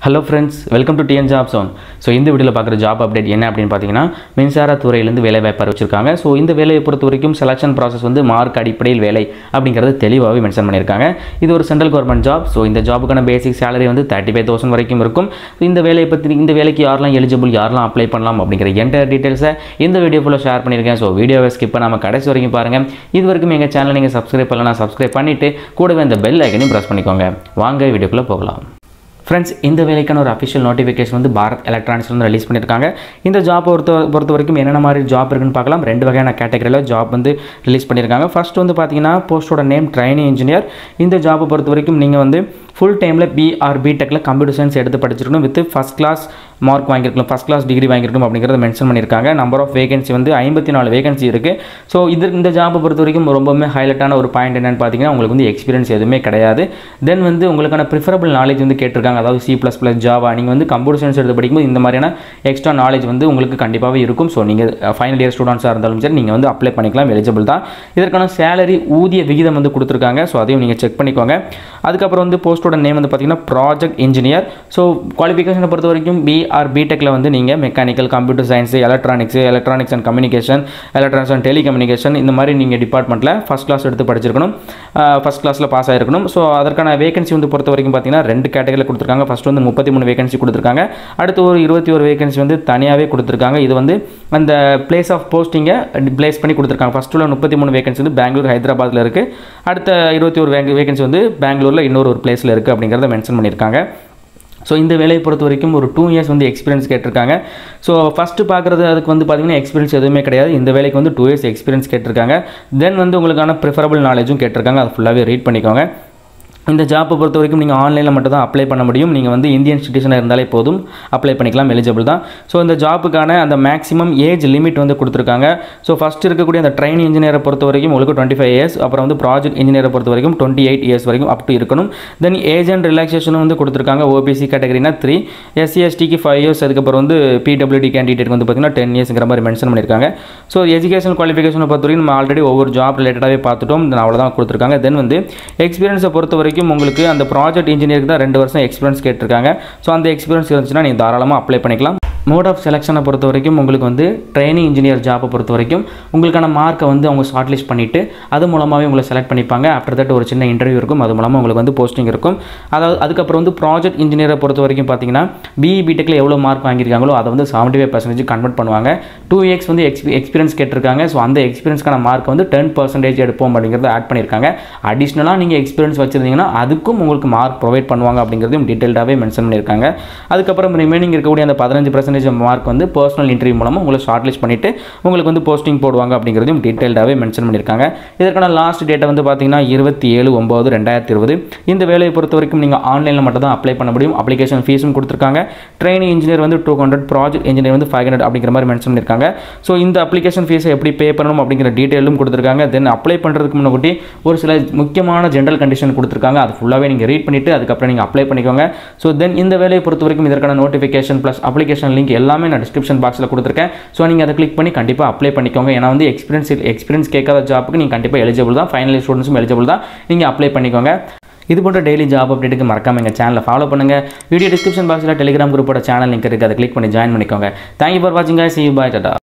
hello friends welcome to TN job zone so இந்த வீடியோவில் பார்க்குற ஜாப் அப்டேட் என்ன அப்படின்னு பார்த்தீங்கன்னா மின்சார துறையிலேருந்து வேலை வாய்ப்பு அறிவிச்சிருக்காங்க ஸோ இந்த வேலையை பொறுத்த வரைக்கும் செலெக்ஷன் ப்ராசஸ் வந்து மார்க் அடிப்படையில் வேலை அப்படிங்கிறது தெளிவாகவே மென்ஷன் பண்ணியிருக்காங்க இது ஒரு சென்ட்ரல் கவர்மெண்ட் ஜாப் ஸோ இந்த ஜாபுக்கான பேசிக் சேலரி வந்து தேர்ட்டி ஃபைவ் தௌசண்ட் வரைக்கும் இருக்கும் இந்த வேலையை பற்றி இந்த வேலைக்கு யாரெல்லாம் எலிஜிபிள் யாரெல்லாம் அப்ளை பண்ணலாம் அப்படிங்கிற என்டையர் டீட்டெயில்ஸை இந்த வீடியோ ஃபுல்லாக ஷேர் பண்ணியிருக்கேன் ஸோ வீடியோவை ஸ்கிப் பண்ணாமல் கடைசி வரைக்கும் பாருங்கள் இது வரைக்கும் எங்கள் சேனலை நீங்கள் சப்ஸ்கிரைப் பண்ணலாம் சப்ஸ்கிரைப் பண்ணிவிட்டு கூடவே இந்த பெல் ஐக்கனையும் ப்ரெஸ் பண்ணிக்கோங்க வாங்க வீடியோக்குள்ளே போகலாம் ஃப்ரெண்ட்ஸ் இந்த வேலைக்கான ஒரு அஃபிஷியல் நோட்டிஃபிகேஷன் வந்து பாரத் எலக்ட்ரானிக்ஸ் வந்து ரிலீஸ் பண்ணியிருக்காங்க இந்த ஜாப் பொறுத்த பொறுத்த வரைக்கும் என்னென்ன மாதிரி ஜாப் இருக்குன்னு பார்க்கலாம் ரெண்டு வகையான கேட்டகரியில் ஜாப் வந்து ரிலீஸ் பண்ணியிருக்காங்க ஃபர்ஸ்ட் வந்து பார்த்தீங்கன்னா போஸ்ட்டோட நேம் ட்ரைனிங் இன்ஜினியர் இந்த ஜாப்பை பொறுத்த வரைக்கும் நீங்கள் வந்து ஃபுல் டைமில் பிஆர் பிடெக்கில் கம்ப்யூட்டர் சயின்ஸ் எடுத்து படிச்சிருக்கணும் வித் ஃபஸ்ட் கிளாஸ் மார்க் வாங்கியிருக்கணும் ஃபஸ்ட் கிளாஸ் டிகிரி வாங்கியிருக்கணும் அப்படிங்கிறத மென்ஷன் பண்ணியிருக்காங்க நம்பர் ஆஃப் வேகன்சி வந்து ஐம்பத்தி நாலு வேகன்சி இருக்குது ஸோ இது இந்த ஜாப்பை பொறுத்த வரைக்கும் ரொம்பவுமே ஹைலைட்டான ஒரு பாயிண்ட் என்னென்னு பார்த்தீங்கன்னா உங்களுக்கு வந்து எக்ஸ்பீரியன்ஸ் எதுவுமே கிடையாது தென் வந்து உங்களுக்கான ப்ரிஃபரபிள் நாலேஜ் வந்து கேட்டிருக்காங்க அதாவது சி ப்ளஸ் ப்ளஸ் ஜாவா நீங்கள் வந்து கம்ப்யூட்டர் சயின்ஸ் எடுத்து படிக்கும்போது இந்த மாதிரியான எக்ஸ்ட்ரா நாலேஜ் வந்து உங்களுக்கு கண்டிப்பாகவே இருக்கும் ஸோ நீங்கள் ஃபைனல் இயர் ஸ்டூடெண்ட்ஸாக இருந்தாலும் சரி நீங்கள் வந்து அப்ளை பண்ணிக்கலாம் எலிஜிபிள் தான் இதற்கான சேலரி ஊதிய விகிதம் வந்து கொடுத்துருக்காங்க ஸோ அதையும் நீங்கள் செக் பண்ணிக்கோங்க அதுக்கப்புறம் வந்து போஸ்ட்டோட நேம் வந்து பார்த்தீங்கன்னா ப்ராஜெக்ட் இன்ஜினியர் ஸோ குவாலிஃபிகேஷனை பொறுத்த வரைக்கும் பிஆர் பிடெக்கில் வந்து நீங்கள் mechanical computer science electronics electronics and communication electronics and telecommunication இந்த மாதிரி நீங்கள் டிபார்ட்மெண்ட்டில் ஃபஸ்ட் கிளாஸ் எடுத்து படிச்சிருக்கணும் ஃபஸ்ட் கிளாஸில் பாஸ் ஆகிருக்கணும் ஸோ அதற்கான வேகன்சி வந்து பொறுத்த வரைக்கும் பார்த்தீங்கன்னா ரெண்டு கேட்டகரியில் கொடுத்துருக்காங்க ஃபஸ்ட் வந்து முப்பத்தி மூணு வேகன்சி கொடுத்துருக்காங்க அடுத்து ஒரு இருபத்தி ஒரு வேகன்சி வந்து தனியாகவே கொடுத்துருக்காங்க இது வந்து அந்த பிளேஸ் ஆஃப் போஸ்டிங்கை பிளேஸ் பண்ணி கொடுத்துருக்காங்க ஃபஸ்ட் உள்ள முப்பத்தி மூணு வேகன்சி வந்து பெங்களூர் ஹைதராபாத்தில் இருக்குது அடுத்த இருபத்தி ஒரு வேகன்சி வந்து பெங்களூரில் இன்னொரு ஒரு பிளேஸில் இருக்குது அப்படிங்கிறத மென்ஷன் பண்ணியிருக்காங்க ஸோ இந்த வேலையை பொறுத்த வரைக்கும் ஒரு டூ இயர்ஸ் வந்து எக்ஸ்பீரியன்ஸ் கேட்டிருக்காங்க ஸோ ஃபஸ்ட்டு பார்க்குறது அதுக்கு வந்து பார்த்தீங்கன்னா எக்ஸ்பீரியன்ஸ் எதுவுமே கிடையாது இந்த வேலைக்கு வந்து டூ இயர்ஸ் எக்ஸ்பீரியன்ஸ் கேட்டிருக்காங்க தென் வந்து உங்களுக்கான ப்ரிஃபரபிள் நாலேஜும் கேட்டிருக்காங்க அது ஃபுல்லாகவே ரீட் பண்ணிக்கோங்க இந்த ஜாப்பை பொறுத்த வரைக்கும் நீங்கள் ஆன்லைனில் மட்டும் தான் அப்ளை பண்ண முடியும் நீங்கள் வந்து இந்தியன் சிட்டிசனாக இருந்தாலே போதும் அப்ளை பண்ணிக்கலாம் எலிஜிபிள் தான் ஸோ இந்த ஜாப்புக்கான அந்த மேக்ஸிமம் ஏஜ் லிமிட் வந்து கொடுத்துருக்காங்க ஸோ ஃபஸ்ட் இருக்கக்கூடிய அந்த ட்ரெயின் இன்ஜினியரை பொறுத்த வரைக்கும் உங்களுக்கு டுவெண்ட்டி ஃபைவ் இயர்ஸ் அப்புறம் வந்து ப்ராஜெக்ட் இன்ஜினியரை பொறுத்த வரைக்கும் டுவெண்ட்டி எயிட் இயர்ஸ் வரைக்கும் அப் டு இருக்கணும் தென் ஏஜ் அண்ட் ரிலாக்ஸேஷனும் வந்து கொடுத்துருக்காங்க ஓபிசி கேட்டகரினா த்ரீ எஸ்சி எஸ்டிக்கு ஃபைவ் இயர்ஸ் அதுக்கப்புறம் வந்து பிடபிள்யூடி கேண்டிடேட் வந்து பார்த்தீங்கன்னா டென் இயர்ஸ்ங்கிற மாதிரி மென்ஷன் பண்ணியிருக்காங்க ஸோ எஜுகேஷன் குவாலிஃபிகேஷனை பொறுத்த வரைக்கும் நம்ம ஆல்ரெடி ஒவ்வொரு ஜாப் ரிலேட்டடாகவே பார்த்துட்டோம் தென் அவ்வளோதான் கொடுத்துருக்காங்க தென் வந்து எக்ஸ்பீரியன்ஸை பொறுத்த வரைக்கும் உங்களுக்கு அந்த ப்ராஜெக்ட் இன்ஜினியருக்கு தான் ரெண்டு வருஷம் எக்ஸ்பீரியன்ஸ் கேட்டிருக்காங்க ஸோ அந்த எக்ஸ்பீரியன்ஸ் இருந்துச்சுன்னா நீங்கள் தாராளமாக அப்ளை பண்ணிக்கலாம் மோட் ஆஃப் செலெக்ஷனை பொறுத்த வரைக்கும் உங்களுக்கு வந்து ட்ரைனிங் இன்ஜினியர் ஜாப்பை பொறுத்த வரைக்கும் உங்களுக்கான மார்க்கை வந்து அவங்க ஷார்ட் லிஸ்ட் பண்ணிவிட்டு அது மூலமாகவே உங்களை செலக்ட் பண்ணிப்பாங்க ஆஃப்டர் தட் ஒரு சின்ன இன்டர்வியூ இருக்கும் அது மூலமாக உங்களுக்கு வந்து போஸ்டிங் இருக்கும் அதாவது அதுக்கப்புறம் வந்து ப்ராஜெக்ட் இன்ஜினியரை பொறுத்த வரைக்கும் பார்த்தீங்கன்னா பிஇ பிடெக்கில் எவ்வளோ மார்க் வாங்கியிருக்காங்களோ அதை வந்து செவன்ட்டி ஃபைவ் பர்சன்டேஜ் கன்வெர்ட் பண்ணுவாங்க டூ இயர்ஸ் வந்து எக்ஸ்பி எக்ஸ்பீரியன்ஸ் கேட்டிருக்காங்க ஸோ அந்த எக்ஸ்பீரியன்ஸ்க்கான மார்க் வந்து டென் பர்சன்டேஜ் எடுப்போம் அப்படிங்கிறத ஆட் பண்ணியிருக்காங்க அடிஷ்னலாக நீங்கள் எக்ஸ்பீரியன்ஸ் வச்சுருந்தீங்கன்னா அதுக்கும் உங்களுக்கு மார்க் ப்ரொவைட் பண்ணுவாங்க அப்படிங்கிறதையும் டீட்டெயில்டாகவே மென்ஷன் பண்ணியிருக்காங்க அதுக்கப்புறம் ரிமைனிங் இருக்கக்கூடிய அந்த பதினஞ்சு பர்சன்டேஜ் மார்க் வந்து பர்சனல் இன்டர்வியூ மூலமாக உங்களை ஷார்ட் லிஸ்ட் பண்ணிவிட்டு உங்களுக்கு வந்து போஸ்டிங் போடுவாங்க அப்படிங்கிறதையும் டீட்டெயில்டாகவே மென்ஷன் பண்ணியிருக்காங்க இதற்கான லாஸ்ட் டேட்டை வந்து பார்த்தீங்கன்னா இருபத்தி ஏழு ஒம்பது ரெண்டாயிரத்தி இருபது இந்த வேலையை பொறுத்த வரைக்கும் நீங்கள் ஆன்லைனில் மட்டும் தான் அப்ளை பண்ண முடியும் அப்ளிகேஷன் ஃபீஸும் கொடுத்துருக்காங்க ட்ரைனிங் இன்ஜினியர் வந்து டூ ஹண்ட்ரட் ப்ராஜெக்ட் இன்ஜினியர் வந்து ஃபைவ் ஹண்ட்ரட் அப்படிங்கிற மாதிரி மென்ஷன் பண்ணியிருக்காங்க ஸோ இந்த அப்ளிகேஷன் ஃபீஸை எப்படி பே பண்ணணும் அப்படிங்கிற டீட்டெயிலும் கொடுத்துருக்காங்க தென் அப்ளை பண்ணுறதுக்கு முன்னாடி ஒரு சில முக்கியமான ஜென்ரல் கண்டிஷன் கொடுத்துருக்காங்க அது ஃபுல்லாகவே நீங்கள் ரீட் பண்ணிவிட்டு அதுக்கப்புறம் நீங்கள் அப்ளை பண்ணிக்கோங்க ஸோ தென் இந்த வேலையை பொறுத்த வரைக்கும் இதற்கான நோட்டிஃபிகேஷன் ப்ளஸ் அப்ளிகேஷன் லிங்க் எல்லாமே நான் டிஸ்கிரிப்ஷன் பாக்ஸில் கொடுத்துருக்கேன் ஸோ நீங்கள் அதை கிளிக் பண்ணி கண்டிப்பாக அப்ளை பண்ணிக்கோங்க ஏன்னா வந்து எக்ஸ்பீரியன்ஸ் எக்ஸ்பீரியன்ஸ் கேட்காத ஜாப்புக்கு நீங்கள் கண்டிப்பாக எலிஜிபிள் தான் ஃபைனல் ஸ்டூடெண்ட்ஸும் எலிஜிபிள் தான் நீங்கள் அப்ளை பண்ணிக்கோங்க இது போன்ற டெய்லி ஜாப் அப்டேட்டுக்கு மறக்காம எங்கள் சேனலை ஃபாலோ பண்ணுங்கள் வீடியோ டிஸ்கிரிப்ஷன் பாக்ஸில் டெலிகிராம் குரூப்போட சேனல் லிங்க் இருக்குது அதை கிளிக் பண்ணி ஜாயின் பண்ணிக்கோங்க தேங்க்யூ ஃபார் வாட்சிங் சி பாய் டாடா